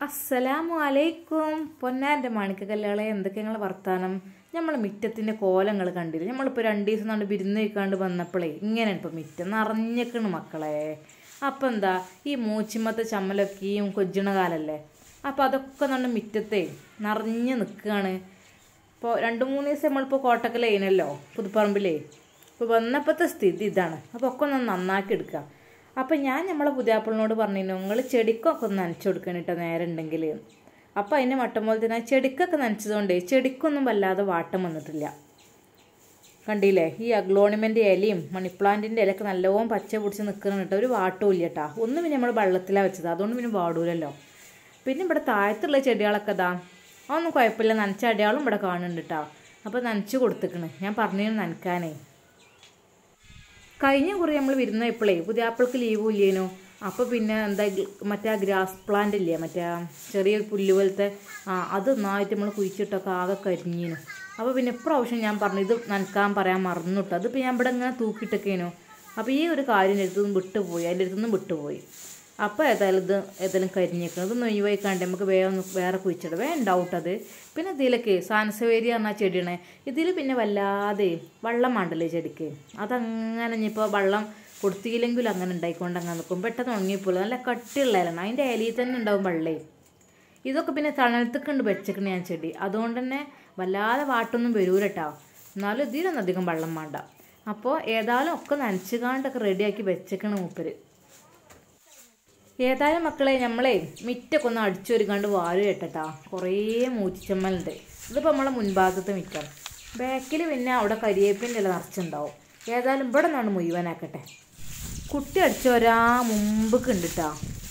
അസ്സലാമു അലൈക്കും പൊന്നാൻ്റെ മാണിക്ക കല്യാളെ എന്തൊക്കെ നിങ്ങൾ വർത്താനം നമ്മൾ മിറ്റത്തിൻ്റെ കോലങ്ങൾ കണ്ടില്ല നമ്മളിപ്പോൾ രണ്ട് ദിവസം കൊണ്ട് വിരുന്ന് കഴിക്കാണ്ട് വന്നപ്പോഴേ ഇങ്ങനെയാണ് ഇപ്പോൾ മിറ്റം നിറഞ്ഞേക്കണ് മക്കളെ അപ്പം എന്താ ഈ മൂച്ചിമ്മത്തെ ചമ്മലൊക്കെയും കൊജ്ജണ കാലല്ലേ അപ്പോൾ അതൊക്കെ നമ്മുടെ മിറ്റത്തെ നിറഞ്ഞ് നിൽക്കുകയാണ് ഇപ്പോൾ രണ്ട് മൂന്ന് ദിവസം നമ്മളിപ്പോൾ കോട്ടക്കലേനല്ലോ പുതുപ്പറമ്പിലേ ഇപ്പോൾ വന്നപ്പോഴത്തെ സ്ഥിതി ഇതാണ് അപ്പോൾ ഒക്കെ ഒന്ന് നന്നാക്കി എടുക്കുക അപ്പം ഞാൻ നമ്മളെ പുതിയാപ്പിളിനോട് പറഞ്ഞിരുന്നു നിങ്ങൾ ചെടിക്കൊക്കെ ഒന്ന് നനച്ചു കൊടുക്കണം കേട്ടോ നേരം ഉണ്ടെങ്കിൽ അപ്പോൾ അതിൻ്റെ മട്ടം പോലെ തന്നെ ആ ചെടിക്കൊക്കെ നനച്ചതുകൊണ്ടേ ചെടിക്കൊന്നും വല്ലാതെ വാട്ടം വന്നിട്ടില്ല കണ്ടില്ലേ ഈ അഗ്ലോണിമെൻ്റെ ഇലയും മണിപ്ലാന്റിൻ്റെ ഇലയൊക്കെ നല്ലോണം പച്ച പിടിച്ച് നിൽക്കണം കേട്ടോ ഒരു വാട്ടവും ഇല്ല കേട്ടോ ഒന്നും പിന്നെ നമ്മൾ വെള്ളത്തിലാണ് വെച്ചത് അതുകൊണ്ട് പിന്നെ വാടൂലല്ലോ പിന്നെ ഇവിടെ താഴത്തുള്ള ചെടികളൊക്കെ ഇതാ അതൊന്നും കുഴപ്പമില്ല നനച്ച അടയാളും ഇവിടെ കാണുന്നുണ്ട് കേട്ടോ അപ്പോൾ നനച്ച് കൊടുത്തേക്കണ് ഞാൻ പറഞ്ഞു നനക്കാനേ കഴിഞ്ഞ കുറി നമ്മൾ വരുന്ന എപ്പോഴേ പുതിയാപ്പിൾക്ക് ലീവും ഇല്ലേനോ അപ്പോൾ പിന്നെ എന്താ ഗ- മറ്റേ ആ ഗ്രാസ് പ്ലാന്റ് ഇല്ലേ മറ്റേ ആ ചെറിയ പുല്ല് പോലത്തെ ആ അത് നന്നായിട്ട് നമ്മൾ കുഴിച്ചിട്ടൊക്കെ ആകെ കരിഞ്ഞീനു അപ്പോൾ പിന്നെ ഇപ്രാവശ്യം ഞാൻ പറഞ്ഞു ഇത് നനക്കാൻ പറയാൻ മറന്നുട്ടോ അതിപ്പോൾ ഞാൻ ഇവിടെ ഇങ്ങനെ തൂക്കിയിട്ടൊക്കേനു അപ്പോൾ ഈ ഒരു കാര്യം എൻ്റെ അടുത്തുനിന്ന് വിട്ടുപോയി അതിൻ്റെ അടുത്തുനിന്ന് വിട്ടുപോയി അപ്പോൾ ഏതായാലും ഇത് ഏതായാലും കരിഞ്ഞേക്കണം ഇതൊന്നും ഒഴിവായിക്കാണ്ട് നമുക്ക് വേറെ ഒന്ന് വേറെ കുഴിച്ചിടും വേണ്ട അത് പിന്നെ ഇതിലൊക്കെ സാൻസവേരി പറഞ്ഞ ചെടിയാണ് ഇതിൽ പിന്നെ വല്ലാതെ വെള്ളം വേണ്ടല്ലേ ചെടിക്ക് അതങ്ങനെ ഇനിയിപ്പോൾ വെള്ളം കൊടുത്തില്ലെങ്കിലും അങ്ങനെ ഉണ്ടായിക്കൊണ്ട് അങ്ങനെ നിൽക്കും പെട്ടെന്ന് ഉണങ്ങിപ്പോലും നല്ല കട്ടിയുള്ള ഇലാണ് അതിൻ്റെ ഇലയിൽ തന്നെ ഉണ്ടാവും വെള്ളേ ഇതൊക്കെ പിന്നെ തണലത്തൊക്കെ വെച്ചേക്കണ ഞാൻ ചെടി അതുകൊണ്ട് തന്നെ വല്ലാതെ വാട്ടൊന്നും വരൂല കേട്ടോ എന്നാലും ഇതിലൊന്നും അധികം വെള്ളം വേണ്ട അപ്പോൾ ഏതായാലും ഒക്കെ നനച്ചുകാണ്ടൊക്കെ റെഡിയാക്കി വെച്ചേക്കണ മൂപ്പര് ഏതായാലും മക്കളെ നമ്മളെ മിറ്റൊക്കെ ഒന്ന് അടിച്ചൊരുക്കാണ്ട് വാരു കേട്ടട്ടാ കുറേ മൂച്ചിച്ചമ്മലുണ്ട് ഇതിപ്പോൾ നമ്മളെ മുൻഭാഗത്തെ മിറ്റം ബാക്കിൽ പിന്നെ അവിടെ കരിയേപ്പിൻ്റെ ഇല നിറച്ചുണ്ടാവും ഏതായാലും ഇവിടെ നിന്നാണ് മുഴുവനാക്കട്ടെ കുട്ടി അടിച്ചോരാ മുമ്പ് കണ്ടിട്ടാ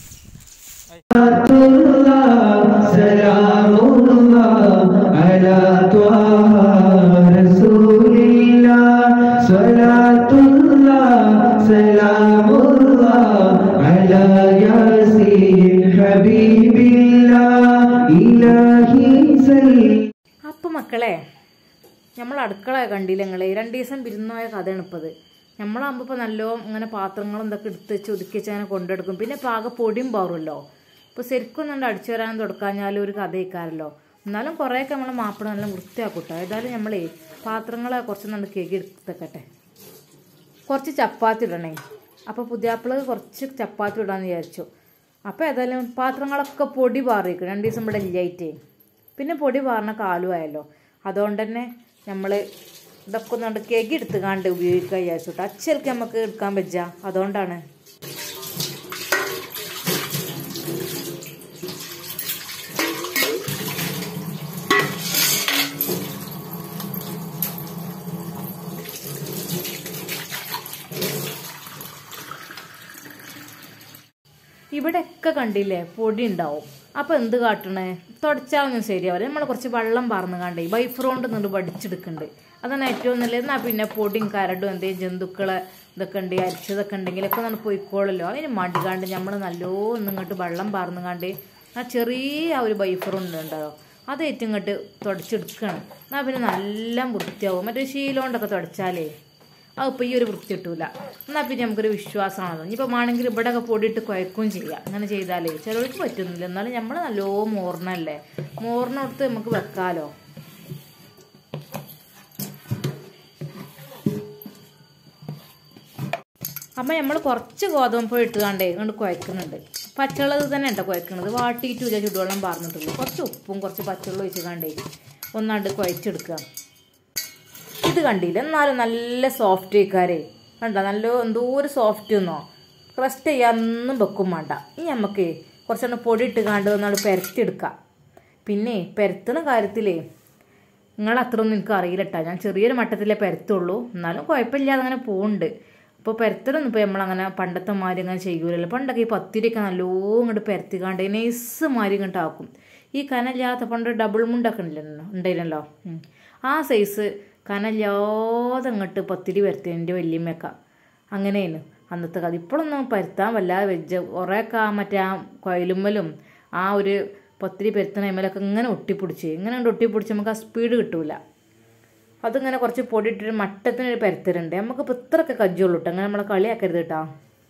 سلام الله على طه رسول الله صلاة الله سلام الله على ياسين حبيب الله إلهي سلم അപ്പം മക്കളെ നമ്മൾ അടുക്കള കണ്ടില്ല നിങ്ങളെ രണ്ട് ദിവസം വിരുന്നോയ കഥയാണ് ഇപ്പോൾ ഇത് നമ്മളാകുമ്പോൾ ഇപ്പോൾ നല്ലോ ഇങ്ങനെ പാത്രങ്ങളും ഇതൊക്കെ എടുത്ത് വെച്ച് ഒതുക്കി വെച്ച് അങ്ങനെ കൊണ്ടെടുക്കും പിന്നെ ഇപ്പോൾ ആകെ പൊടിയും പാറുമല്ലോ ഇപ്പോൾ ശരിക്കും ഒന്നും അടിച്ചു വരാൻ തുടക്കാഞ്ഞാലും ഒരു കഥ ഇക്കാരല്ലോ എന്നാലും കുറേയൊക്കെ നമ്മളെ മാപ്പിള നല്ല വൃത്തിയാക്കൂട്ടോ ഏതായാലും നമ്മളേ പാത്രങ്ങളെ കുറച്ച് നല്ല കേക്ക് എടുത്തേക്കട്ടെ കുറച്ച് ചപ്പാത്തി ഇടണേ അപ്പോൾ പുതിയാപ്പിളക്ക് കുറച്ച് ചപ്പാത്തി ഇടാന്ന് വിചാരിച്ചു അപ്പോൾ ഏതായാലും പാത്രങ്ങളൊക്കെ പൊടി പാറിയിരിക്കും രണ്ട് ദിവസം ഇവിടെ ഇല്ലായിട്ടേ പിന്നെ പൊടി പാറിന കാലുമായല്ലോ അതുകൊണ്ട് തന്നെ നമ്മൾ ഇതൊക്കെ ഒന്ന് കേക്ക് എടുത്ത് കാണ്ട് ഉപയോഗിക്കുക വിചാരിച്ചു കേട്ടോ അച്ചൽക്ക് നമുക്ക് എടുക്കാൻ പറ്റുക അതുകൊണ്ടാണ് ഇവിടെയൊക്കെ കണ്ടില്ലേ പൊടി ഉണ്ടാവും അപ്പോൾ എന്ത് കാട്ടണേ തുടച്ചാലൊന്നും ശരിയാവില്ല നമ്മൾ കുറച്ച് വെള്ളം പറന്ന് കണ്ടേ വൈഫർ കൊണ്ട് നിന്ന് വടിച്ചെടുക്കുന്നുണ്ട് അതാണ് ഏറ്റവും നല്ലത് എന്നാൽ പിന്നെ പൊടിയും കരടും എന്തെങ്കിലും ജന്തുക്കളെ ഇതൊക്കെ ഉണ്ട് അരിച്ചതൊക്കെ ഉണ്ടെങ്കിലൊക്കെ നമ്മൾ പൊയ്ക്കോളല്ലോ അതിന് മടികാണ്ട് നമ്മൾ നല്ലോണം ഇങ്ങോട്ട് വെള്ളം പറന്ന് കണ്ട് ആ ചെറിയ ആ ഒരു വൈഫർ ഉണ്ടോ അത് ഏറ്റവും ഇങ്ങോട്ട് തുടച്ചെടുക്കണം എന്നാൽ പിന്നെ നല്ല വൃത്തിയാവും മറ്റേ ശീലം കൊണ്ടൊക്കെ തുടച്ചാലേ അതിപ്പോൾ ഈ ഒരു വൃത്തി കിട്ടൂല എന്നാൽ പിന്നെ നമുക്കൊരു വിശ്വാസമാണല്ലോ ഇനിയിപ്പോൾ ആണെങ്കിൽ ഇവിടെയൊക്കെ പൊടിയിട്ട് കുഴക്കുകയും ചെയ്യാം അങ്ങനെ ചെയ്താലേ ചിലർക്ക് പറ്റുന്നില്ല എന്നാലും നമ്മൾ നല്ലോ മോർണല്ലേ മോറിനടുത്ത് നമുക്ക് വെക്കാലോ അപ്പം നമ്മൾ കുറച്ച് ഗോതമ്പ് പൊടി ഇട്ടുകാണ്ടേ ഇങ്ങോട്ട് കുഴക്കുന്നുണ്ട് പച്ചവെള്ളം തന്നെ കേട്ടോ കുഴക്കുന്നത് വാട്ടിയിട്ടില്ല ചുടുവെള്ളം പറഞ്ഞിട്ടുള്ളൂ കുറച്ച് ഉപ്പും കുറച്ച് പച്ചവെള്ളം ഒഴിച്ചുകാണ്ടേ ഒന്നാണ്ട് കുഴച്ചെടുക്കുക ഇത് കണ്ടില്ല എന്നാലും നല്ല സോഫ്റ്റ് ആയിക്കാരേ കണ്ട നല്ല എന്തോ ഒരു സോഫ്റ്റ് ഒന്നോ ക്രസ്റ്റ് ചെയ്യാനൊന്നും വെക്കും വേണ്ട ഇനി നമുക്ക് കുറച്ചെണ്ണം പൊടി ഇട്ട് കാണ്ട് ഒന്നാൾ പെരത്തിയെടുക്കാം പിന്നെ പെരത്തുന്ന കാര്യത്തിലേ നിങ്ങൾ അത്രയൊന്നും എനിക്ക് അറിയില്ല കേട്ടോ ഞാൻ ചെറിയൊരു മട്ടത്തിലേ പെരത്തുള്ളൂ എന്നാലും കുഴപ്പമില്ലാതെ അങ്ങനെ പോകുന്നുണ്ട് അപ്പോൾ പെരത്തലൊന്നും ഇപ്പോൾ നമ്മളങ്ങനെ പണ്ടത്തെ മാതിരി അങ്ങനെ ചെയ്യൂലല്ലോ പണ്ടൊക്കെ ഈ പത്തിരിയൊക്കെ നല്ലോ ഇങ്ങോട്ട് പെരത്തിക്കാണ്ട് നൈസ് മാതിരി ഇങ്ങോട്ട് ആക്കും ഈ കനല്ലാത്ത പണ്ട് ഡബിൾ മുണ്ടൊക്കെ ഉണ്ടല്ലോ ഉണ്ടായിരുന്നല്ലോ ഉം. ആ സൈസ് കനല്ലാതെ അങ്ങോട്ട് പത്തിരി പരത്തി എൻ്റെ വല്യമ്മയൊക്കെ അങ്ങനെയാണ് അന്നത്തെ കഥ ഇപ്പോഴൊന്നും പരുത്താൻ വല്ലാതെ വെജ് കുറേയൊക്കെ ആ മറ്റേ ആ കൊയലുമ്മലും ആ ഒരു പത്തിരി പരുത്തണ മേലൊക്കെ ഇങ്ങനെ ഒട്ടിപ്പിടിച്ച് ഇങ്ങനെ കണ്ട് ഒട്ടിപ്പിടിച്ച് നമുക്ക് ആ സ്പീഡ് കിട്ടൂല അതിങ്ങനെ കുറച്ച് പൊടി ഇട്ടിട്ട് മട്ടത്തിനൊരു പരത്തലുണ്ട് നമുക്കിപ്പോൾ ഇത്രയൊക്കെ കജ്ജുള്ളൂ കേട്ടോ അങ്ങനെ നമ്മളെ കളിയാക്കരുത് കേട്ടോ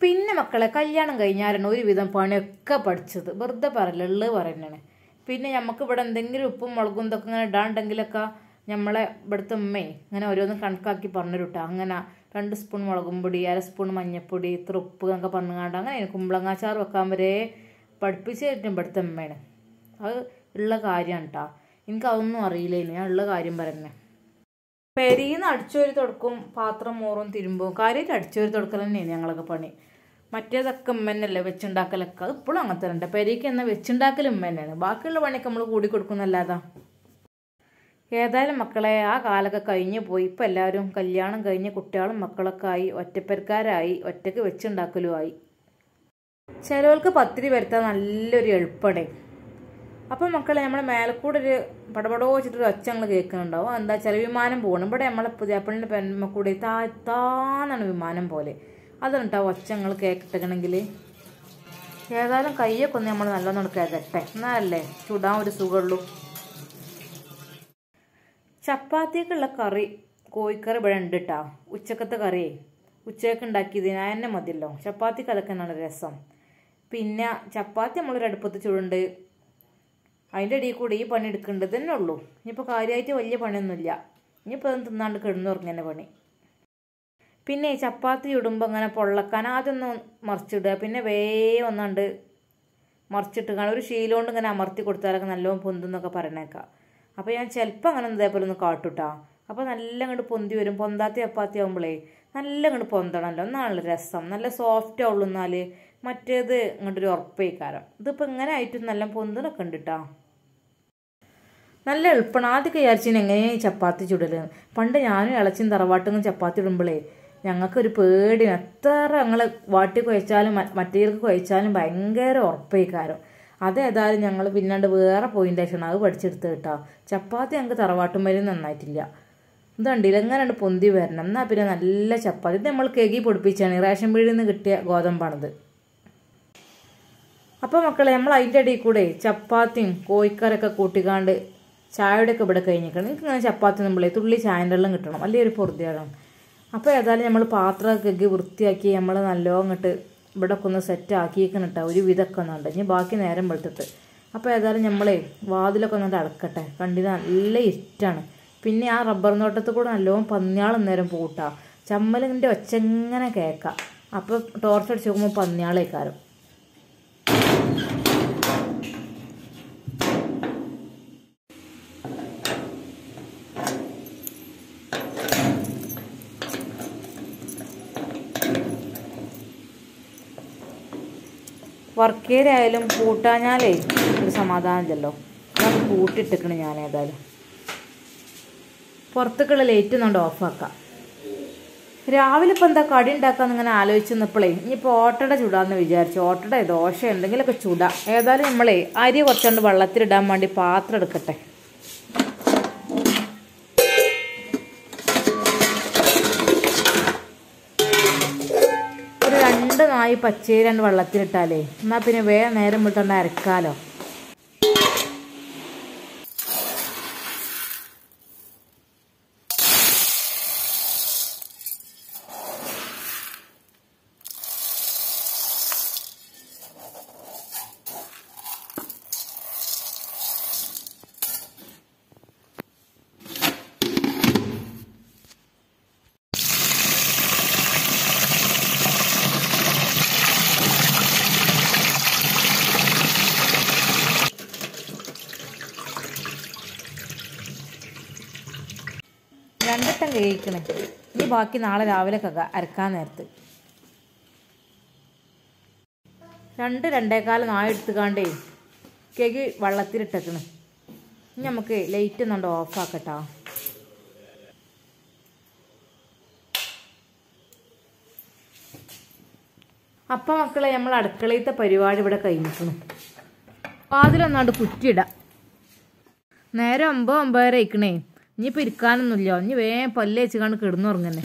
പിന്നെ മക്കളെ കല്യാണം കഴിഞ്ഞാലാണ് ഒരുവിധം പണിയൊക്കെ പഠിച്ചത് വെറുതെ പറയില്ല ഉള്ളത് പറയുന്നതാണ് പിന്നെ നമുക്ക് ഇവിടെ എന്തെങ്കിലും ഉപ്പും മുളകും ഇതൊക്കെ ഇങ്ങനെ ഇടാണ്ടെങ്കിലൊക്കെ നമ്മളെ ഇവിടുത്തെ ഉമ്മയെ ഇങ്ങനെ ഓരോന്നും കണക്കാക്കി പറഞ്ഞിരുട്ടോ അങ്ങനെ രണ്ട് സ്പൂൺ മുളകും പൊടി അര സ്പൂൺ മഞ്ഞൾപ്പൊടി ഇത്ര ഉപ്പ് എന്നൊക്കെ പറഞ്ഞുകൊണ്ട് അങ്ങനെ കുമ്പളങ്ങാച്ചാറ് വെക്കാൻ വരെ പഠിപ്പിച്ച് തരും ഇവിടുത്തെ ഉമ്മയാണ് അത് ഉള്ള കാര്യമാണ് കേട്ടോ എനിക്ക് അതൊന്നും അറിയില്ലേനു ഞാൻ ഉള്ള കാര്യം പറയുന്നത് പെരിന്ന് അടിച്ചോരി തുടക്കും പാത്രം മോറും തിരുമ്പും കാര്യമായിട്ട് അടിച്ചോരി തുടക്കൽ തന്നെയാണ് ഞങ്ങളൊക്കെ പണി മറ്റേതൊക്കെ ഉമ്മ തന്നെയല്ലേ വെച്ചുണ്ടാക്കലൊക്കെ അത് ഇപ്പോഴും അങ്ങനെ തന്നെ ഉണ്ട് പെരിക്ക് എന്നാൽ വെച്ചുണ്ടാക്കൽ ഉമ്മ തന്നെയാണ് ബാക്കിയുള്ള പണിയൊക്കെ നമ്മൾ കൂടി കൊടുക്കുന്നല്ലാതാ ഏതായാലും മക്കളെ ആ കാലമൊക്കെ കഴിഞ്ഞ് പോയി ഇപ്പം എല്ലാവരും കല്യാണം കഴിഞ്ഞ് കുട്ടികളും മക്കളൊക്കെ ആയി ഒറ്റപ്പെരക്കാരായി ഒറ്റയ്ക്ക് വെച്ചുണ്ടാക്കലും ആയി ചിലവർക്ക് പത്തിരി വരുത്താൻ നല്ലൊരു എളുപ്പടേ അപ്പം മക്കളെ നമ്മളെ മേലക്കൂടെ ഒരു പടപടോ വെച്ചിട്ടൊരു ഒച്ച ഞങ്ങൾ കേൾക്കുന്നുണ്ടാവും എന്താ വെച്ചാൽ വിമാനം പോകണം ഇവിടെ നമ്മളെ പുതിയാപ്പള്ളിൻ്റെ പെൺമക്കൂടെ താ താന്നാണ് വിമാനം പോലെ അതാണ് കേട്ടോ ഒച്ച ഞങ്ങൾ കേട്ടിട്ടുണ്ടെങ്കിൽ ഏതായാലും കയ്യൊക്കെ ഒന്ന് നമ്മൾ നല്ലോണം കേൾക്കട്ടെ എന്നാലല്ലേ ചുടാൻ ഒരു സുഖമുള്ളൂ ചപ്പാത്തിക്കുള്ള കറി കോഴിക്കറി ഇവിടെ ഉണ്ട് കേട്ടോ ഉച്ചക്കത്തെ കറി ഉച്ചയ്ക്ക് ഉണ്ടാക്കിയത് ഞാൻ തന്നെ മതിയല്ലോ ചപ്പാത്തിക്ക് അതൊക്കെ തന്നെയാണ് രസം പിന്നെ ചപ്പാത്തി നമ്മളൊരു അടുപ്പത്ത് ചുടുണ്ട് അതിൻ്റെ ഇടയിൽ കൂടി ഈ പണി എടുക്കേണ്ടത് തന്നെ ഉള്ളൂ ഇനിയിപ്പോൾ കാര്യമായിട്ട് വലിയ പണിയൊന്നുമില്ല ഇനിയിപ്പോൾ അത് തിന്നാണ്ട് കിടന്നുറങ്ങനെ പണി പിന്നെ ഈ ചപ്പാത്തി ഇടുമ്പോൾ അങ്ങനെ പൊള്ളക്കാൻ ആദ്യം ഒന്ന് മറിച്ചിടുക പിന്നെ വേഗം ഒന്നാണ്ട് മറിച്ചിട്ട് കാണാൻ ഒരു ശീലം കൊണ്ട് ഇങ്ങനെ അമർത്തി കൊടുത്താലൊക്കെ നല്ലോണം പൊന്തുന്നൊക്കെ പറയണേക്കാം അപ്പോൾ ഞാൻ ചിലപ്പോൾ അങ്ങനെ ഇതേപോലെ ഒന്ന് കാട്ടുട്ടാ അപ്പോൾ നല്ല അങ്ങോട്ട് പൊന്തി വരും പൊന്താത്ത ചപ്പാത്തി ആകുമ്പോഴേ നല്ല അങ്ങോട്ട് പൊന്തണമല്ലോ എന്നാണല്ലോ രസം നല്ല സോഫ്റ്റ് ആവുള്ളൂ എന്നാൽ മറ്റേത് ഇങ്ങോട്ടൊരു ഉറപ്പേക്കാരം ഇതിപ്പോൾ ഇങ്ങനെ ആയിട്ട് നല്ല പൊന്തണൊക്കെ ഉണ്ട് കേട്ടോ നല്ല എളുപ്പമാണ് ആദ്യമൊക്കെ വിചാരിച്ചിന് എങ്ങനെയാണ് ഈ ചപ്പാത്തി ചുടൽ പണ്ട് ഞാനും ഇളച്ചും തറവാട്ടിൽ നിന്ന് ചപ്പാത്തി ഇടുമ്പോഴേ ഞങ്ങൾക്കൊരു പേടി എത്ര ഞങ്ങൾ വാട്ടി കുഴച്ചാലും മറ്റേർക്ക് കുഴച്ചാലും ഭയങ്കര ഉറപ്പേക്കാരം അതേതായാലും ഞങ്ങൾ പിന്നാണ്ട് വേറെ പോയിൻ്റെ ശേഷമാണ് അത് പഠിച്ചെടുത്ത് കേട്ടോ ചപ്പാത്തി ഞങ്ങൾക്ക് തറവാട്ടും വരെ നന്നായിട്ടില്ല ഇതുണ്ടില്ല എങ്ങനെയുണ്ട് പൊന്തി വരണം എന്നാൽ പിന്നെ നല്ല ചപ്പാത്തി ഇത് നമ്മൾ കേകി പൊടിപ്പിച്ചാണ് റേഷൻ പീടിയിൽ നിന്ന് കിട്ടിയ ഗോതമ്പാണിത് അപ്പോൾ മക്കളെ നമ്മൾ അതിൻ്റെ ഇടയിൽ കൂടെ ചപ്പാത്തിയും കോഴിക്കറൊക്കെ കൂട്ടിക്കാണ്ട് ചായയുടെയൊക്കെ ഇവിടെ കഴിഞ്ഞിരിക്കണം നിങ്ങൾക്ക് ഇങ്ങനെ ചപ്പാത്തി നമ്മളെ തുള്ളി ചായൻ്റെ വെള്ളം കിട്ടണം അല്ലെങ്കിൽ ഒരു പൊറുതിയാകണം അപ്പോൾ ഏതായാലും നമ്മൾ പാത്രമൊക്കെ കഴുകി വൃത്തിയാക്കി നമ്മൾ നല്ലോണം ഇങ്ങോട്ട് ഇവിടെ ഒക്കെ ഒന്ന് സെറ്റ് ആക്കിയേക്കണം കേട്ടോ ഒരു വിധമൊക്കെ ഒന്നുണ്ട് ഇനി ബാക്കി നേരം വെളുത്തിട്ട് അപ്പോൾ ഏതായാലും നമ്മളെ വാതിലൊക്കെ ഒന്നിട്ട് അടക്കട്ടെ കണ്ടിന് നല്ല ഇരുട്ടാണ് പിന്നെ ആ റബ്ബർ നോട്ടത്തിൽ കൂടെ നല്ലോണം പന്നിയാളും നേരം പോട്ടാ ചമ്മലിൻ്റെ ഒച്ച എങ്ങനെ കേൾക്കാം അപ്പോൾ ടോർച്ച് അടിച്ച് നോക്കുമ്പോൾ പന്നിയാളേക്കാരം വർക്കേരായാലും കൂട്ടാഞ്ഞാലേ ഒരു സമാധാനമില്ലല്ലോ ഞാൻ കൂട്ടിട്ടിക്കണ് ഞാൻ ഏതായാലും പുറത്തേക്കുള്ള ലൈറ്റ് ഒന്നുകൊണ്ട് ഓഫാക്കാം രാവിലെ ഇപ്പം എന്താ കടി ഉണ്ടാക്കാന്ന് ഇങ്ങനെ ആലോചിച്ച് നിന്നപ്പോഴേ ഇനിയിപ്പോൾ ഓട്ടട ചുടാന്ന് വിചാരിച്ചു ഓട്ടട ദോശ എന്തെങ്കിലുമൊക്കെ ചുടാം ഏതായാലും നമ്മളേ അരി കുറച്ചുകൊണ്ട് വെള്ളത്തിലിടാൻ വേണ്ടി പാത്രം എടുക്കട്ടെ ഒരു രണ്ട് നായി പച്ചരി രണ്ട് വെള്ളത്തിലിട്ടാലേ എന്നാൽ പിന്നെ വേഗം നേരം വിട്ടോണ്ട് അരക്കാലോ രണ്ടട്ടം കഴിക്കണേ ഇനി ബാക്കി നാളെ രാവിലെ കക അരക്കാൻ നേരത്ത് രണ്ട് രണ്ടേക്കാലം നായ എടുത്തുകാണ്ടേ കേക്ക് വെള്ളത്തിലിട്ടേക്കണ് ഇനി നമുക്ക് ലൈറ്റ് ഒന്നുണ്ട് ഓഫാക്കട്ടാ അപ്പം മക്കളെ നമ്മൾ അടുക്കളയിലത്തെ പരിപാടി ഇവിടെ കഴിഞ്ഞിരിക്കണം വാതിലൊന്നാണ്ട് കുറ്റിയിടാം നേരെ ഒമ്പത് ഒമ്പതര ആയിക്കണേ ഇനിയിപ്പോൾ ഇരിക്കാനൊന്നുമില്ല ഇനി വേഗം പല്ല് വെച്ച് കണ്ട് കിടന്നുറങ്ങന്നെ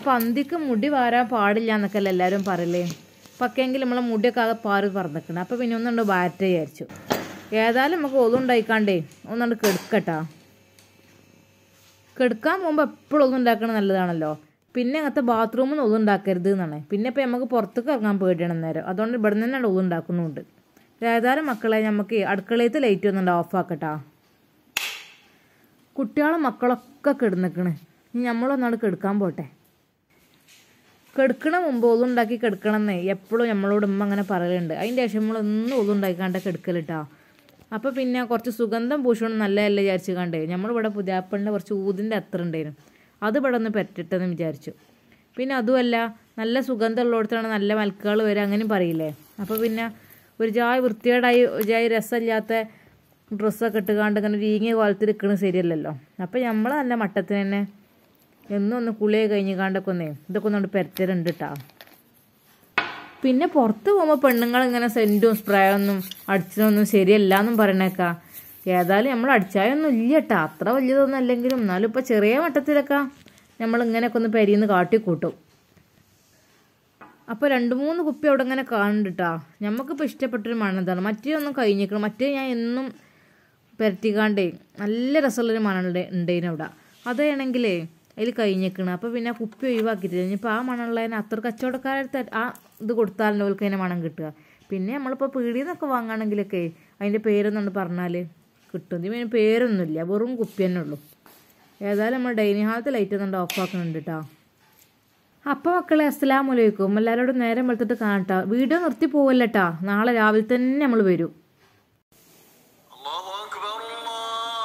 അപ്പോൾ അന്തിക്ക് മുടി വാരാൻ പാടില്ല എന്നൊക്കെ അല്ലേ എല്ലാവരും പറയലേ പക്കെങ്കിൽ നമ്മളെ മുടിയൊക്കെ ആകെ പാറി പറന്നിക്കണം അപ്പോൾ പിന്നെ ഒന്നുണ്ട് ബാറ്റ വിചാരിച്ചു ഏതായാലും നമുക്ക് ഒതുണ്ടായിക്കാണ്ടേ ഒന്നുണ്ട് കെടുക്കട്ടാ കെടുക്കാൻ പോകുമ്പോൾ എപ്പോഴും ഒന്നും ഉണ്ടാക്കണത് നല്ലതാണല്ലോ പിന്നെ അങ്ങനത്തെ ബാത്റൂമിൽ നിന്ന് ഒന്നും ഉണ്ടാക്കരുത് എന്നാണ് പിന്നെ ഇപ്പം നമുക്ക് പുറത്തേക്ക് ഇറങ്ങാൻ പേടിയാണ് നേരം അതുകൊണ്ട് ഇവിടെ നിന്ന് തന്നെ ഒന്നും ഉണ്ടാക്കുന്നുണ്ട് ഏതായാലും മക്കളെ നമുക്ക് അടുക്കളയത്തെ ലൈറ്റ് ഒന്നുണ്ട് ഓഫാക്കട്ടാ കുട്ടികളും മക്കളൊക്കെ കിടന്നിക്കണ് ഇനി നമ്മളൊന്നാട് കെടുക്കാൻ പോട്ടെ കെടുക്കണ മുമ്പ് ഒതുണ്ടാക്കി കെടുക്കണമെന്നേ എപ്പോഴും നമ്മളോട് ഉമ്മ അങ്ങനെ പറയലുണ്ട് അതിൻ്റെ ശേഷം നമ്മളൊന്നും ഒതുണ്ടാക്കാണ്ട് കെടുക്കലിട്ടാ അപ്പോൾ പിന്നെ കുറച്ച് സുഗന്ധം പൂഷണം നല്ലതല്ല വിചാരിച്ച് കണ്ടേ നമ്മളിവിടെ പുതിയാപ്പളിൻ്റെ കുറച്ച് ഊതിൻ്റെ അത്ര ഉണ്ടായിരുന്നു അത് ഇവിടെ ഒന്ന് പെറ്റിട്ടെന്ന് വിചാരിച്ചു പിന്നെ അതുമല്ല നല്ല സുഗന്ധമുള്ളിടത്താണ് നല്ല മൽക്കുകൾ വരിക അങ്ങനെയും പറയില്ലേ അപ്പോൾ പിന്നെ ഒരു ജായ് വൃത്തികേടായി ഒരു ജായ് രസമില്ലാത്ത ഡ്രസ്സൊക്കെ ഇട്ടുകാണ്ട് ഇങ്ങനെ വീങ്ങിയ കോലത്തിൽ നിൽക്കുന്നത് ശരിയല്ലല്ലോ അപ്പോൾ നമ്മൾ നല്ല മട്ടത്തിന് തന്നെ എന്നും ഒന്ന് കുളിയൊക്കെ കഴിഞ്ഞ് കാണ്ടൊക്കെ ഒന്നേ ഇതൊക്കെ ഒന്നുകൊണ്ട് പെരത്തലുണ്ട് കേട്ടോ പിന്നെ പുറത്ത് പോകുമ്പോൾ പെണ്ണുങ്ങൾ ഇങ്ങനെ സെൻറ്റും സ്പ്രേ ഒന്നും അടിച്ചതൊന്നും ശരിയല്ല എന്നും പറയണേക്കാ ഏതായാലും നമ്മൾ അടിച്ചായൊന്നും ഇല്ല കേട്ടോ അത്ര വലിയതൊന്നും അല്ലെങ്കിലും എന്നാലും ഇപ്പോൾ ചെറിയ മട്ടത്തിലൊക്കെ നമ്മൾ ഇങ്ങനെയൊക്കെ ഒന്ന് പെരിന്ന് കാട്ടിക്കൂട്ടും അപ്പോൾ രണ്ട് മൂന്ന് കുപ്പി അവിടെ ഇങ്ങനെ കാണുന്നുണ്ട് നമുക്കിപ്പോൾ ഇഷ്ടപ്പെട്ടൊരു മണതാണ് മറ്റേ ഒന്നും കഴിഞ്ഞിരിക്കണം മറ്റേ ഞാൻ എന്നും പെരട്ടിക്കാണ്ടേ നല്ല രസമുള്ളൊരു മണം ഉണ്ടായിരുന്നു അവിടെ അതാണെങ്കിലേ അതിൽ കഴിഞ്ഞിരിക്കണം അപ്പോൾ പിന്നെ കുപ്പി ഒഴിവാക്കിയിട്ടില്ല ഇനിയിപ്പോൾ ആ മണമുള്ളതിന് അത്ര കച്ചവടക്കാരടുത്ത് ആ ഇത് കൊടുത്താലല്ലോ അവർക്ക് അതിൻ്റെ മണം കിട്ടുക പിന്നെ നമ്മളിപ്പോൾ പീടിയിൽ നിന്നൊക്കെ വാങ്ങുകയാണെങ്കിലൊക്കെ അതിൻ്റെ പേരൊന്നുകൊണ്ട് പറഞ്ഞാൽ കിട്ടും ഇതിന് പേരൊന്നുമില്ല വെറും കുപ്പി തന്നെ ഉള്ളൂ ഏതായാലും നമ്മൾ ഡൈനിങ് ഹാളത്തെ ലൈറ്റ് ഒന്നുകൊണ്ട് ഓഫ് ആക്കുന്നുണ്ട് കേട്ടോ അപ്പോൾ മക്കളെ അസ്സലാമു അലൈക്കും എല്ലാവരോടും നേരം വെളുത്തിട്ട് കാണട്ടാ വീഡിയോ നിർത്തി പോവല്ലട്ടാ നാളെ രാവിലെ തന്നെ നമ്മൾ വരും الله أكبر الله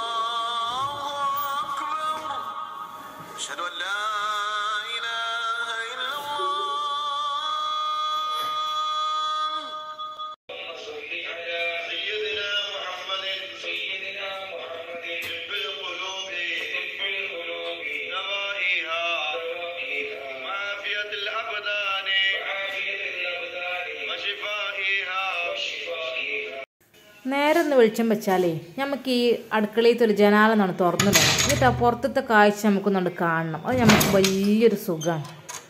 أكبر أشهد أن لا إله إلا الله صل على سيدنا محمد سيدنا محمد طب القلوب طب القلوب دوائها وعافية الأبدان وعافية الأبدان وشفائها وشفائها നേരെ ഒന്ന് വെളിച്ചം വെച്ചാലേ നമുക്ക് ഈ അടുക്കളയിലത്തെ ഒരു ജനാല എന്നാണ് തുറന്നിടണം എന്നിട്ട് ആ പുറത്തത്തെ കാഴ്ച നമുക്കൊന്നുകൊണ്ട് കാണണം അത് നമുക്ക് വലിയൊരു സുഖമാണ്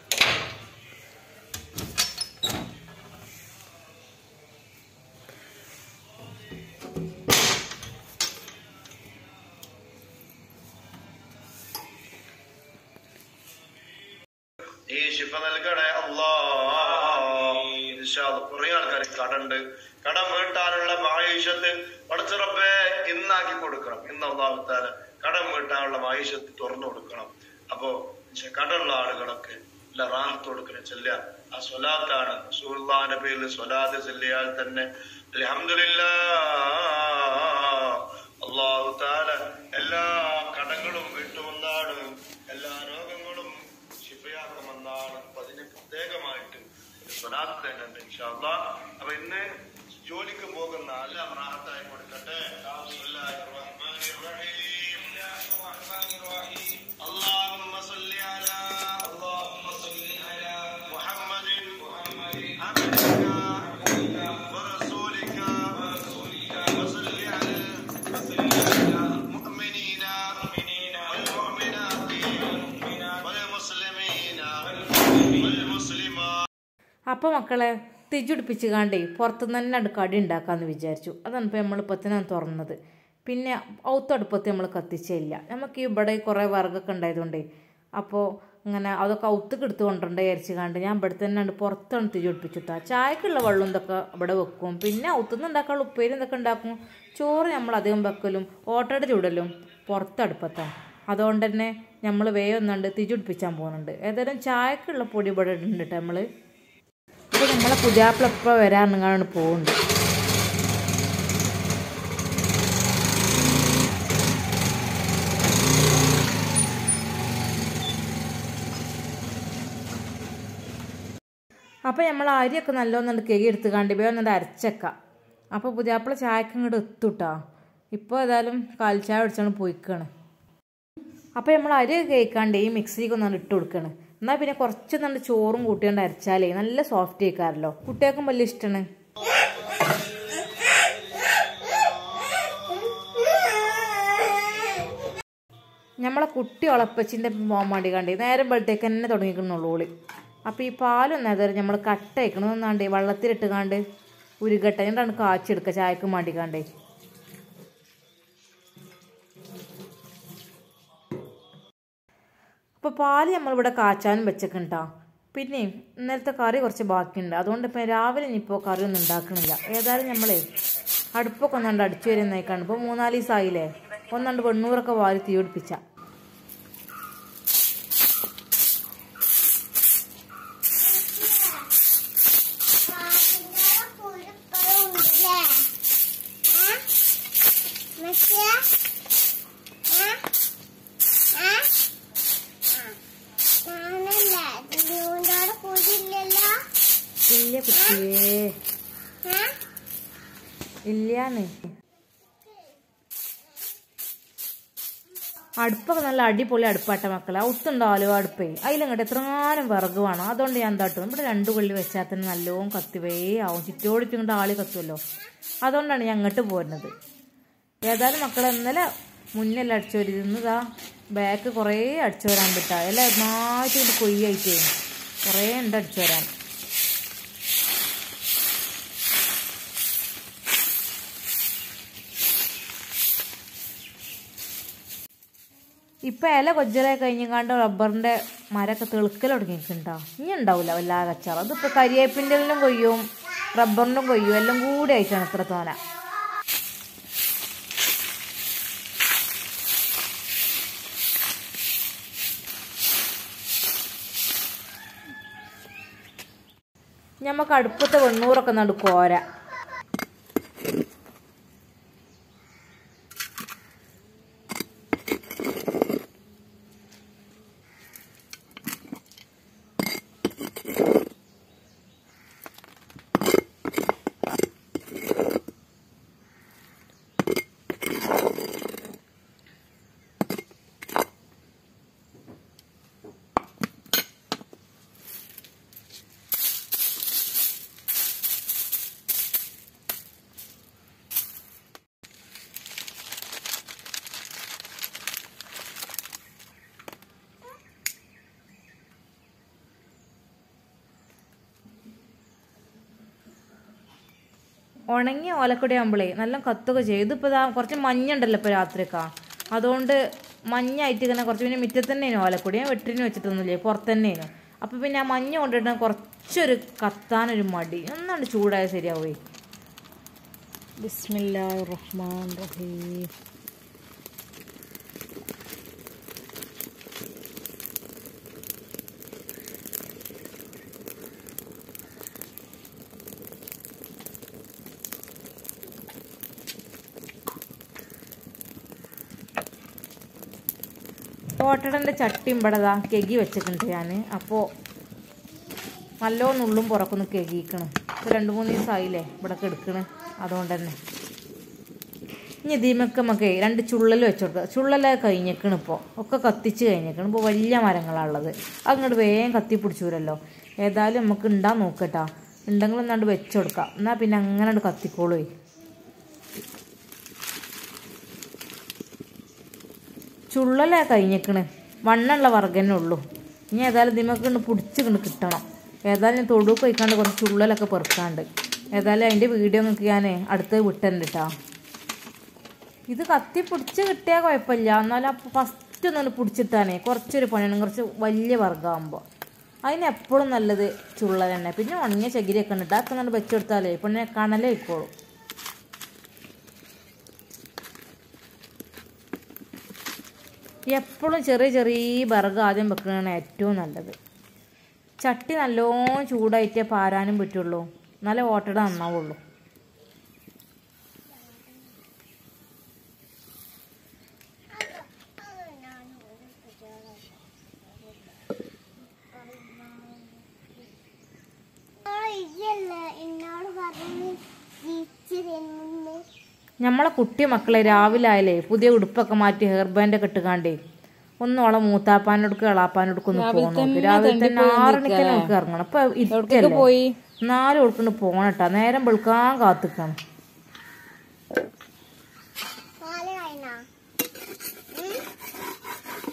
ഈ ശിഫ നൽകണേ അല്ലാ ഇൻഷാ അല്ലാ. കുറേ ആൾക്കാർ കടണ്ട് കടം വീട്ടാനുള്ള മായുഷത്ത് പടച്ചുറപ്പെ ഇന്നാക്കി കൊടുക്കണം ഇന്ന് ഒന്നാമത്താല കടം വീട്ടാനുള്ള മായുഷത്ത് തുറന്നു കൊടുക്കണം അപ്പോ ഇൻഷാ കടമുള്ള ആളുകളൊക്കെ എല്ലാ റാഹത്ത് കൊടുക്കണം ചെല്ല ആ സ്വലാത്താണ് സുൽത്താന്റെ പേരിൽ സ്വലാത്ത് ചെല്ലിയാൽ തന്നെ അൽഹംദുലില്ലാ അള്ളാഹു താല എല്ലാ കടങ്ങളും വീട്ടുമെന്നാണ് എല്ലാ രോഗങ്ങളും ശിഫയാക്കുമെന്നാണ് അപ്പൊ അതിന് പ്രത്യേകമായിട്ട് ഒരു സ്വലാത്ത് തന്നെ ഉണ്ട് ഇൻഷാ അല്ലാ. അപ്പൊ ഇന്ന് ജോലിക്ക് പോകുന്ന എല്ലാം റാഹത്തായി കൊടുക്കട്ടെ ബിസ്മില്ലാഹിർ റഹ്മാനിർ റഹീം. اللهم صل على محمد عبدك ورسولك وصل على المؤمنين والمؤمنات والمسلمين والمسلمات അപ്പോൾ മക്കളെ തിജുടിപ്പിച്ച് കാണ്ടേ പുറത്തുനിന്ന് തന്നെ അടു കടി ഉണ്ടാക്കാമെന്ന് വിചാരിച്ചു അതാണ് ഇപ്പോൾ നമ്മൾ ഇപ്പത്തിനാണ് തുറന്നത് പിന്നെ ഔത്തടുപ്പത്ത് നമ്മൾ കത്തിച്ചില്ല നമുക്ക് ഇവിടെ കുറേ വിറകൊക്കെ ഉണ്ടായതുകൊണ്ടേ അപ്പോൾ ഇങ്ങനെ അതൊക്കെ ഔത്തക്ക് എടുത്ത് കൊണ്ടുണ്ട് വിചാരിച്ച് കാണ്ട് ഞാൻ ഇവിടെ തന്നെ ഉണ്ട് പുറത്താണ് തിജുടിപ്പിച്ചിട്ടാ ചായക്കുള്ള വെള്ളം ഇതൊക്കെ ഇവിടെ വെക്കും പിന്നെ ഔത്തുനിന്ന് ഉണ്ടാക്കാനുള്ള ഉപ്പേരി ഇതൊക്കെ ഉണ്ടാക്കും ചോറ് നമ്മൾ അധികം വെക്കലും ഓട്ടയുടെ ചൂടലും പുറത്തടുപ്പത്താണ് അതുകൊണ്ട് തന്നെ നമ്മൾ വേഗം ഒന്നുണ്ട് തിജുടിപ്പിച്ചാൻ പോകുന്നുണ്ട് ഏതായാലും ചായക്കുള്ള പൊടി ഇവിടെ ഉണ്ട് കേട്ടോ നമ്മൾ അപ്പോൾ നമ്മളെ പുതിയാപ്പിള എപ്പോൾ വരാമെന്നാണ് പോകുന്നത് അപ്പോൾ നമ്മൾ അരിയൊക്കെ നല്ലോണം കേകി എടുത്ത് കണ്ട് ഇവ ഒന്നുണ്ട് അരച്ചേക്കാം അപ്പോൾ പുതിയാപ്പിള ചായക്ക് ഇങ്ങോട്ട് എത്തുട്ടാ ഇപ്പോൾ ഏതായാലും കാൽച്ചായ അടിച്ചാണ് പോയിക്കാണ് അപ്പോൾ നമ്മൾ അരി കേൾക്കാണ്ട് ഈ മിക്സിക്ക് ഒന്നാണ് ഇട്ട് കൊടുക്കണം എന്നാൽ പിന്നെ കുറച്ച് നല്ല ചോറും കൂട്ടിയാണ്ട് അരച്ചാലേ നല്ല സോഫ്റ്റ് ആയിക്കാറല്ലോ കുട്ടികൾക്കും വലിയ ഇഷ്ടമാണ് നമ്മളെ കുട്ടി ഉളപ്പച്ചിൻ്റെ പോകാൻ വേണ്ടി കണ്ടേ നേരം വെളുത്തേക്ക് തന്നെ തുടങ്ങിക്കണുള്ളൂ ഓളി അപ്പോൾ ഈ പാലൊന്നും അതൊരു നമ്മൾ കട്ട വയ്ക്കണമെന്നാണ്ടേ വെള്ളത്തിലിട്ട് കാണ്ട് ഉരുകട്ട എന്നിട്ടാണ് കാച്ചെടുക്കുക ചായക്കും വേണ്ടി കാണ്ടേ അപ്പോൾ പാല് നമ്മളിവിടെ കാച്ചാനും വെച്ചേക്കണ്ടാ പിന്നെ ഇന്നലത്തെ കറി കുറച്ച് ബാക്കിയുണ്ട് അതുകൊണ്ട് ഇപ്പം രാവിലെ ഇനിയിപ്പോൾ കറി ഒന്നും ഉണ്ടാക്കണില്ല ഏതായാലും നമ്മളെ അടുപ്പൊക്കെ ഒന്നാണ്ട് അടിച്ചു വരുന്നേക്കാണ് ഇപ്പോൾ മൂന്നാല് ദിവസമായില്ലേ ഒന്നാണ്ട് വെണ്ണൂറൊക്കെ വാരി തീ പിടിപ്പിച്ച ഇല്ല കുട്ടിയേ ഇല്ലാന്ന് അടുപ്പൊക്കെ നല്ല അടിപൊളി അടുപ്പാട്ട മക്കളെ ഒത്തുണ്ടാവല്ലോ അടുപ്പേ അതിലങ്ങോട്ട് എത്രങ്ങാനും വിറക് വേണം അതുകൊണ്ട് ഞാൻ എന്താട്ടും ഇവിടെ രണ്ടു കൊള്ളി വെച്ചാൽ തന്നെ നല്ലോണം കത്തിവേ ആവും ചുറ്റോടിച്ചും കൊണ്ട് ആളി കത്തുമല്ലോ അതുകൊണ്ടാണ് ഞാൻ അങ്ങോട്ട് പോരുന്നത് ഏതായാലും മക്കളെ ഇന്നലെ മുന്നെല്ലാം അടിച്ചു വരുന്നതാ ബാക്ക് കുറേ അടിച്ചു വരാൻ പറ്റാ എല്ലാം ഒന്നായിട്ട് കൊണ്ട് കൊയ്യായിട്ടേ കുറേ ഉണ്ട് അടിച്ചു വരാൻ ഇപ്പൊ ഇല കൊജ്ജലെ കഴിഞ്ഞാണ്ട് റബ്ബറിന്റെ മരമൊക്കെ തെളുക്കൽ തുടങ്ങിയിട്ടുണ്ടോ ഇനി ഉണ്ടാവില്ല വല്ലാ കച്ചാറ് അതിപ്പോ കരിയേപ്പിൻ്റെ എല്ലാം കൊയ്യും റബ്ബറിനും കൊയ്യും എല്ലാം കൂടി ആയിട്ടാണ് ഇത്ര തോന ഞമ്മക്ക് അടുപ്പത്തെ വെണ്ണൂറൊക്കെ നടു കോര ഉണങ്ങിയ ഓലക്കൊടി ആകുമ്പോഴേ നല്ല കത്തൊക്കെ ചെയ്യും ഇതിപ്പോൾ ഇതാ കുറച്ച് മഞ്ഞുണ്ടല്ലോ ഇപ്പോൾ രാത്രിയൊക്കെ അതുകൊണ്ട് മഞ്ഞായിട്ട് ഇങ്ങനെ കുറച്ച് പിന്നെ മുറ്റത്ത് തന്നെയാണ് ഓലക്കൊടി ഞാൻ വെട്ടിന് വെച്ചിട്ടൊന്നുമില്ലേ പുറത്ത് തന്നെയാണ് അപ്പോൾ പിന്നെ ആ മഞ്ഞ കൊണ്ടിട്ട് കുറച്ചൊരു കത്താനൊരു മടി ഒന്നാണ്ട് ചൂടായ ശരിയാവേ ബിസ്മില്ലാ റഹ്മാൻ റഹീം ഓട്ടടൻ്റെ ചട്ടിയും ഇവിടെ ദാ കെഗി വെച്ചിട്ടുണ്ട് ഞാൻ അപ്പോൾ നല്ലോണം ഉള്ളും പുറക്കൊന്ന് കെകിക്കണ് ഇപ്പോൾ രണ്ട് മൂന്ന് ദിവസമായില്ലേ ഇവിടെ എടുക്കണ് അതുകൊണ്ട് തന്നെ ഇനി ഇതിമൊക്കെ നമുക്ക് രണ്ട് ചുള്ളൽ വെച്ച് കൊടുക്കുക ചുള്ളല കഴിഞ്ഞേക്കണ് ഇപ്പോൾ ഒക്കെ കത്തിച്ച് കഴിഞ്ഞേക്കണ് ഇപ്പോൾ വലിയ മരങ്ങളാണ് ഉള്ളത് അങ്ങോട്ട് വേഗം കത്തി പിടിച്ചൂരല്ലോ ഏതായാലും നമുക്ക് ഉണ്ടാ നോക്കട്ടാ ഉണ്ടെങ്കിൽ ഒന്നാണ്ട് വെച്ച് കൊടുക്കാം എന്നാൽ പിന്നെ അങ്ങനെ കത്തിക്കോളൂ ചുള്ളലാ കഴിഞ്ഞേക്കണ് വണ്ണുള്ള വർഗന്നെ ഉള്ളൂ ഇനി ഏതായാലും ഇതിമൊക്കെ കൊണ്ട് പിടിച്ച് കൊണ്ട് കിട്ടണം ഏതായാലും തൊടുക്ക് വയ്ക്കാണ്ട് കുറച്ച് ചുള്ളലൊക്കെ പെറുക്കാണ്ട് ഏതായാലും അതിൻ്റെ വീഡിയോ നിങ്ങൾക്ക് ഞാൻ അടുത്ത് വിട്ടുണ്ട് കേട്ടോ ഇത് കത്തി പിടിച്ച് കിട്ടിയാൽ കുഴപ്പമില്ല എന്നാലും അപ്പോൾ ഫസ്റ്റ് ഒന്നുകൊണ്ട് പിടിച്ചിട്ടാണേ കുറച്ചൊരു പണിയാണ് കുറച്ച് വലിയ വർഗ്ഗമാകുമ്പോൾ അതിന് എപ്പോഴും നല്ലത് ചുള്ള തന്നെ പിന്നെ ഉണങ്ങിയ ചകിരിയൊക്കെ ഉണ്ട് അതൊക്കെ അങ്ങനെ വെച്ചെടുത്താലേ പിന്നെ കണലേ ഇക്കോളും എപ്പോഴും ചെറിയ ചെറിയ വിറക് ആദ്യം വെക്കുന്നതാണ് ഏറ്റവും നല്ലത് ചട്ടി നല്ലോണം ചൂടായിട്ടേ പാരാനും പറ്റുള്ളൂ നല്ല ഓട്ടട നന്നാവുള്ളൂ എന്നോട് പറഞ്ഞ് ജീവിച്ചു തരുന്നു നമ്മളെ കുട്ടി മക്കളെ രാവിലെ ആയാലേ പുതിയ ഉടുപ്പൊക്കെ മാറ്റി ഹെയർ ബാൻഡൊക്കെ ഇട്ടുകാണ്ടേ ഒന്നോളെ മൂത്താപ്പാനോടുക്ക് എളാപ്പാനോടുക്ക് ഒന്ന് പോകണം രാവിലെ തന്നെ ആറണിക്ക് നമുക്ക് ഇറങ്ങണം ഇപ്പൊ ഇരിക്കല്ലേ പോയി നാല് കൊടുക്കൊണ്ട് പോണട്ടാ നേരം വെളുക്കാൻ കാത്തിക്കണം പാല് കഴിഞ്ഞോ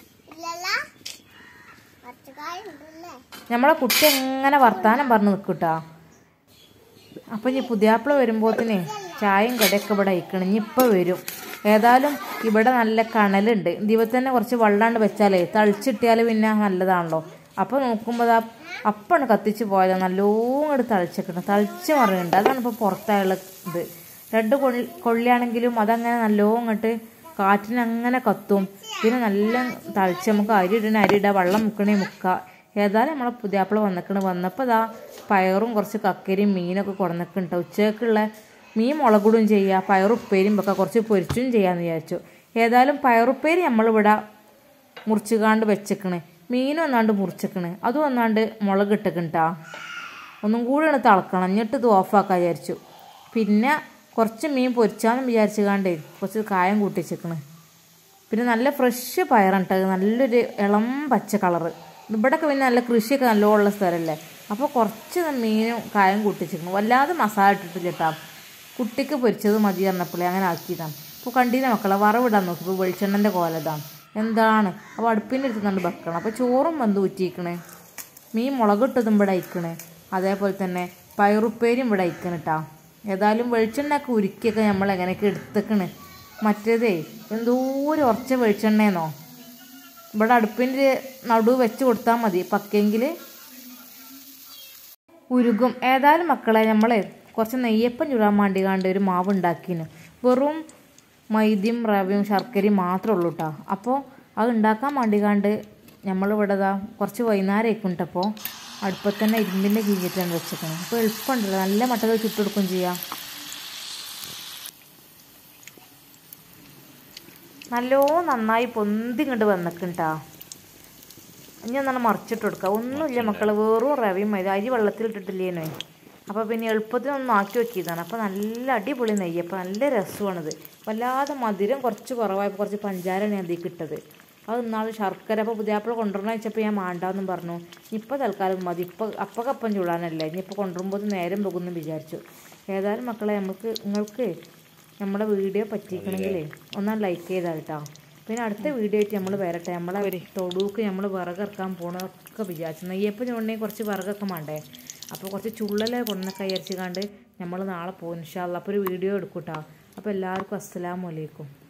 നമ്മളെ കുട്ടി എങ്ങനെ വർത്താനം പറഞ്ഞ് നിൽക്കൂട്ടാ അപ്പം ഇനി പുതിയാപ്പിള വരുമ്പോത്തിന് ചായയും കടയൊക്കെ ഇവിടെ അയക്കണം ഇനി ഇപ്പം വരും ഏതായാലും ഇവിടെ നല്ല കണലുണ്ട് ദിവസം തന്നെ കുറച്ച് വെള്ളാണ്ട് വെച്ചാലേ തളിച്ചിട്ടിയാൽ പിന്നെ നല്ലതാണല്ലോ അപ്പോൾ നോക്കുമ്പോൾ ദാ അപ്പാണ് കത്തിച്ച് പോയത് നല്ലോണം ഇങ്ങോട്ട് തളിച്ചിക്കണം തളിച്ച് മറിയുന്നുണ്ട് അതാണ് ഇപ്പോൾ പുറത്തായുള്ള ഇത് രണ്ട് കൊള്ളി കൊള്ളിയാണെങ്കിലും അതങ്ങനെ നല്ലോണം ഇങ്ങോട്ട് കാറ്റിന് അങ്ങനെ കത്തും പിന്നെ നല്ല തളിച്ച് നമുക്ക് അരി ഇടണ അരി ഇടുക വെള്ളം മുക്കണേ മുക്കുക ഏതായാലും നമ്മളെ പുതിയാപ്പിള വന്നിക്കണ് വന്നപ്പോൾ ഇതാ പയറും കുറച്ച് കക്കരിയും മീനൊക്കെ കൊടുന്നിക്കുണ്ട് ഉച്ചയ്ക്കുള്ള മീൻ മുളകിടും ചെയ്യുക പയറുപ്പേരിയും വെക്കുക കുറച്ച് പൊരിച്ചും ചെയ്യാമെന്ന് വിചാരിച്ചു ഏതായാലും പയറുപ്പേരി നമ്മളിവിടെ മുറിച്ചുകാണ്ട് വെച്ചേക്കണ് മീനും ഒന്നാണ്ട് മുറിച്ചേക്കണ് അതും ഒന്നാണ്ട് മുളക് ഇട്ടേക്കണ്ടാ ഒന്നും കൂടി ഒന്ന് തിളക്കണം എന്നിട്ട് ഇത് ഓഫാക്കാൻ വിചാരിച്ചു പിന്നെ കുറച്ച് മീൻ പൊരിച്ചാന്ന് വിചാരിച്ചുകാണ്ടേ കുറച്ച് കായം കൂട്ടിച്ചേക്കണ് പിന്നെ നല്ല ഫ്രഷ് പയറാണ് കേട്ടോ നല്ലൊരു ഇളം പച്ച കളറ് ഇവിടെയൊക്കെ പിന്നെ നല്ല കൃഷിയൊക്കെ നല്ലോണം സ്ഥലമല്ലേ അപ്പോൾ കുറച്ച് മീനും കായം കൂട്ടിച്ചിരിക്കണം വല്ലാതെ മസാല ഇട്ടിട്ടില്ല കേട്ടോ കുട്ടിക്ക് പൊരിച്ചത് മതി പറഞ്ഞപ്പോഴേ അങ്ങനെ ആക്കിയതാണ് ഇപ്പോൾ കണ്ടീന മക്കളെ വറവിടാൻ നോക്കിയപ്പോൾ വെളിച്ചെണ്ണൻ്റെ കോലതാണ് എന്താണ് അപ്പോൾ അടുപ്പിൻ്റെ അടുത്ത് കണ്ട് വെക്കണം അപ്പോൾ ചോറും വന്ന് ഊറ്റിക്കണേ മീൻ മുളകിട്ടതും ഇവിടെ അയക്കണേ അതേപോലെ തന്നെ പയറുപ്പേരും ഇവിടെ അയക്കണം കേട്ടോ ഏതായാലും വെളിച്ചെണ്ണയൊക്കെ ഉരുക്കിയൊക്കെ നമ്മൾ എങ്ങനെയൊക്കെ എടുത്തേക്കണ് മറ്റേതേ എന്തോരം ഉറച്ച വെളിച്ചെണ്ണയെന്നോ ഇവിടെ അടുപ്പിൻ്റെ നടു വെച്ച് കൊടുത്താൽ മതി പക്കെങ്കിൽ ഉരുകും ഏതായാലും മക്കളെ നമ്മൾ കുറച്ച് നെയ്യപ്പം ചുടാൻ വേണ്ടി കണ്ട് ഒരു മാവ് ഉണ്ടാക്കിന് വെറും മൈദയും റവയും ശർക്കരയും മാത്രമേ ഉള്ളൂ കേട്ടോ അപ്പോൾ അത് ഉണ്ടാക്കാൻ വേണ്ടി കണ്ട് നമ്മളിവിടെ ഇതാ കുറച്ച് വൈകുന്നേരം ആയിക്കൊണ്ടപ്പോൾ അടുപ്പത്ത് തന്നെ ഇരുമ്പിൻ്റെ കീഴിട്ടാണ് വെച്ചേക്കുന്നത് അപ്പോൾ എളുപ്പമുണ്ടല്ലോ നല്ല മട്ടത്തിൽ ചുട്ടെടുക്കുകയും ചെയ്യാം നല്ലോ നന്നായി പൊന്തി ഇങ്ങോട്ട് വന്നിട്ടുണ്ടാ ഇനി ഒന്നാണ് മറിച്ചിട്ട് കൊടുക്കുക ഒന്നുമില്ല മക്കൾ വെറും റവയും മൈദ അരി വെള്ളത്തിലിട്ടിട്ടില്ലേനോ അപ്പോൾ പിന്നെ എളുപ്പത്തിനൊന്നും ആക്കി വെക്കിയതാണ് അപ്പോൾ നല്ല അടിപൊളി നെയ്യ് അപ്പോൾ നല്ല രസമാണിത് വല്ലാതെ മധുരം കുറച്ച് കുറവായപ്പോൾ കുറച്ച് പഞ്ചാരയാണ് ഞാൻ അതിൽ ഇട്ടത് അത് ഇന്നാൾ ശർക്കര അപ്പോൾ പുതിയാപ്പിള കൊണ്ടുവരണം വെച്ചപ്പോൾ ഞാൻ മാണ്ടാന്നും പറഞ്ഞു ഇപ്പോൾ തൽക്കാലം മതി ഇപ്പോൾ അപ്പക്കപ്പം ചൂടാനല്ലേ ഇനിയിപ്പോൾ കൊണ്ടുവരുമ്പോൾ നേരം പോകുമെന്ന് വിചാരിച്ചു ഏതായാലും മക്കളെ നമുക്ക് നിങ്ങൾക്ക് നമ്മുടെ വീഡിയോ പറ്റിക്കണമെങ്കിൽ ഒന്നാം ലൈക്ക് ചെയ്താൽ കേട്ടോ പിന്നെ അടുത്ത വീഡിയോ ആയിട്ട് നമ്മൾ വരട്ടെ നമ്മളെ തൊടുക്ക് നമ്മൾ വിറകിറക്കാൻ പോണതൊക്കെ വിചാരിച്ചു നെയ്യപ്പം ചുവണ്ണേ കുറച്ച് വിറകൊക്കെ വേണ്ടേ അപ്പോൾ കുറച്ച് ചുള്ളലെ കൊണ്ടൊക്കെ വിചാരിച്ച് കണ്ട് നമ്മൾ നാളെ പോകും ഇൻഷാല്ല അപ്പോൾ ഒരു വീഡിയോ എടുക്കൂട്ടോ അപ്പോൾ എല്ലാവർക്കും അസ്സലാമു അലൈക്കും